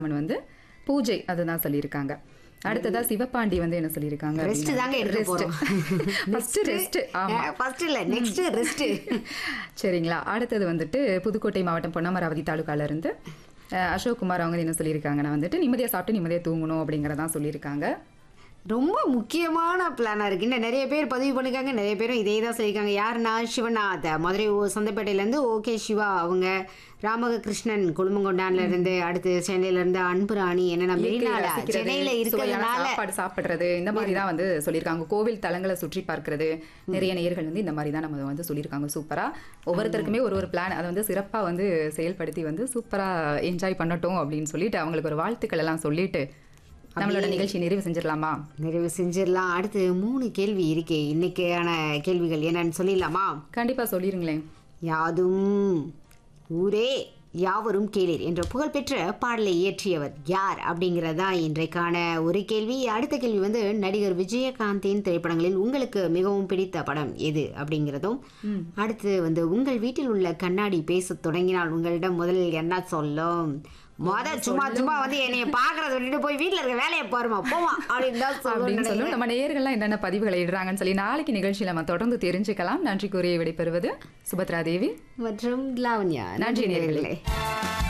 அவன் வந்து பூஜை அதுதான் சொல்லியிருக்காங்க அடுத்ததா சிவபாண்டி வந்து என்ன சொல்லியிருக்காங்க ரெஸ்ட் தாங்க எடுக்க போறோம் ஃபர்ஸ்ட் ரெஸ்ட் ஆமா ஃபர்ஸ்ட் இல்ல நெக்ஸ்ட் ரெஸ்ட் சரிங்களா அடுத்தது வந்துட்டு புதுக்கோட்டை மாவட்டம் பொன்னமராவதி தாலுகால இருந்து அஹ், அசோக் குமார் அவங்க என்ன சொல்லியிருக்காங்கன்னா வந்துட்டு நிம்மதியா சாப்பிட்டு நிம்மதியா தூங்கணும் அப்படிங்கறதான் சொல்லியிருக்காங்க ரொம்ப முக்கியமான பிளானா இருக்கு இன்னும் நிறைய பேர் பதிவு பண்ணிருக்காங்க நிறைய பேரும் இதே தான் சொல்லியிருக்காங்க யாருன்னா சிவநாத் மதுரை ஓ சந்தைப்பேட்டையில இருந்து ஓகே சிவா அவங்க ராமக கிருஷ்ணன் குழுமங்கொண்டான்ல இருந்து அடுத்து சென்னையில இருந்து அன்பு ராணி என்னன்னா இயற்கையை மெரினால ரசிக்கிறது, சென்னையில சுவையான இருக்கிறதுனால சாப்பாடு சாப்பிடுறது இந்த மாதிரி தான் வந்து சொல்லியிருக்காங்க கோவில் தலங்களை சுற்றி பார்க்கிறது நிறைய நேயர்கள் வந்து இந்த மாதிரி தான் நம்ம வந்து சொல்லியிருக்காங்க சூப்பரா ஒவ்வொருத்தருக்குமே ஒரு ஒரு பிளான் அதை வந்து சிறப்பா வந்து செயல்படுத்தி வந்து சூப்பரா என்ஜாய் பண்ணட்டும் அப்படின்னு சொல்லிட்டு அவங்களுக்கு ஒரு வாழ்த்துக்கள் எல்லாம் சொல்லிட்டு நம்மளோட நிகழ்ச்சி நிறைவு செஞ்சிடலாமா நிறைவு செஞ்சிடலாம் அடுத்து மூணு கேள்வி இருக்கே இன்னைக்கான கேள்விகள் என்னன்னு சொல்லிடலாமா கண்டிப்பா சொல்லிருங்களேன் யாதும் ஊரே யாவரும் கேளீர் என்ற புகழ்பெற்ற பாடலை இயற்றியவர் யார் அப்படிங்கிறதா இன்றைக்கான ஒரு கேள்வி அடுத்த கேள்வி வந்து நடிகர் விஜயகாந்தின் திரைப்படங்களில் உங்களுக்கு மிகவும் பிடித்த படம் எது அப்படிங்கிறதும் அடுத்து வந்து உங்கள் வீட்டில் உள்ள கண்ணாடி பேசத் தொடங்கினால் உங்களிடம் முதலில் என்ன சொல்லும் மொத சும்மா சும்மா வந்து என்னைய பாக்குறத விட்டுட்டு போய் வீட்டுல இருக்க வேலையை பாருமா போமா அப்படின்னு தான் அப்படின்னு சொல்லுவேன் சொல்லும் நம்ம நேயர்கள்லாம் என்னென்ன பதிவுகளை இடுறாங்கன்னு சொல்லி நாளைக்கு நிகழ்ச்சியில நம்ம தொடர்ந்து தெரிஞ்சுக்கலாம் நன்றி கூறிய விடைபெறுவது சுபத்ரா தேவி மற்றும் லாவண்யா நன்றி நேயர்களே. நேயர்களே